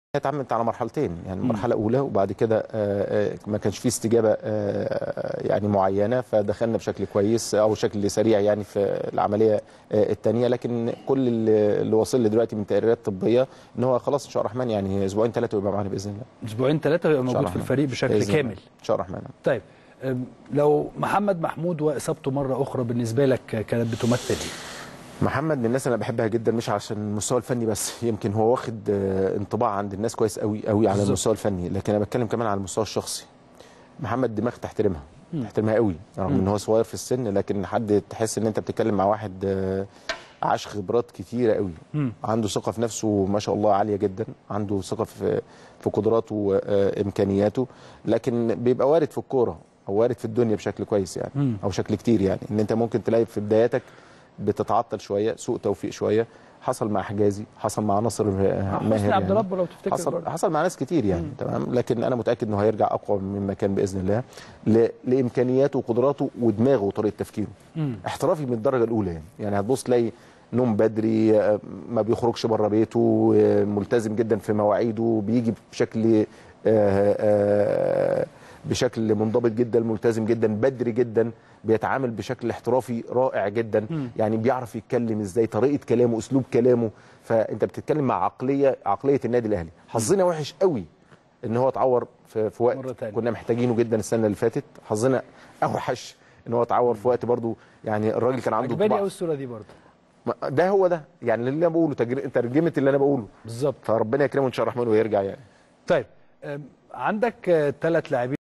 هي اتعملت على مرحلتين يعني مرحله اولى وبعد كده آه، آه، ما كانش فيه استجابه آه، يعني معينه فدخلنا بشكل كويس او بشكل سريع يعني في العمليه الثانيه لكن كل اللي اللي واصل لي دلوقتي من تقريرات طبيه ان هو خلاص ان شاء الله الرحمن يعني اسبوعين ثلاثه ويبقى معانا باذن الله اسبوعين ثلاثه ويبقى إن شاء موجود الله في الرحمن. الفريق بشكل بإذن الله. كامل ان شاء الله الرحمن طيب أم، لو محمد محمود واصابته مره اخرى بالنسبه لك كانت بتمثل ايه؟ محمد من الناس اللي انا بحبها جدا مش عشان المستوى الفني بس يمكن هو واخد آه، انطباع عند الناس كويس قوي قوي على بالظبط. المستوى الفني لكن انا بتكلم كمان على المستوى الشخصي محمد دماغ تحترمها تحترمها قوي رغم ان هو صغير في السن لكن حد تحس ان انت بتتكلم مع واحد آه، عاش خبرات كتيره قوي مم. عنده ثقه في نفسه ما شاء الله عاليه جدا عنده ثقه في في قدراته وامكانياته لكن بيبقى وارد في الكوره او وارد في الدنيا بشكل كويس يعني مم. او شكل كتير يعني ان انت ممكن تلاقي في بداياتك بتتعطل شويه سوء توفيق شويه حصل مع حجازي حصل مع ناصر آه، ماهر حسني عبد يعني. ربه لو تفتكر حصل برضه. حصل مع ناس كتير يعني تمام لكن انا متاكد انه هيرجع اقوى مما كان باذن الله ل... لامكانياته وقدراته ودماغه وطريقه تفكيره مم. احترافي من الدرجه الاولى يعني يعني هتبص تلاقي نوم بدري آه، ما بيخرجش بره بيته آه، ملتزم جدا في مواعيده بيجي بشكل آه، آه، بشكل منضبط جدا ملتزم جدا بدري جدا بيتعامل بشكل احترافي رائع جدا يعني بيعرف يتكلم ازاي طريقه كلامه اسلوب كلامه فانت بتتكلم مع عقليه عقليه النادي الاهلي حظنا وحش قوي ان هو اتعور في, في مرة وقت تانية. كنا محتاجينه جدا السنه اللي فاتت حظنا اوحش ان هو اتعور في وقت برضو يعني الراجل كان عنده عجباني طباع قوي الصوره دي برضه ما- ده هو ده يعني اللي انا بقوله تجر- ترجمه اللي انا بقوله بالظبط فربنا يكرمه ان شاء الله الرحمن ويرجع يعني طيب أم، عندك ثلاث لاعبين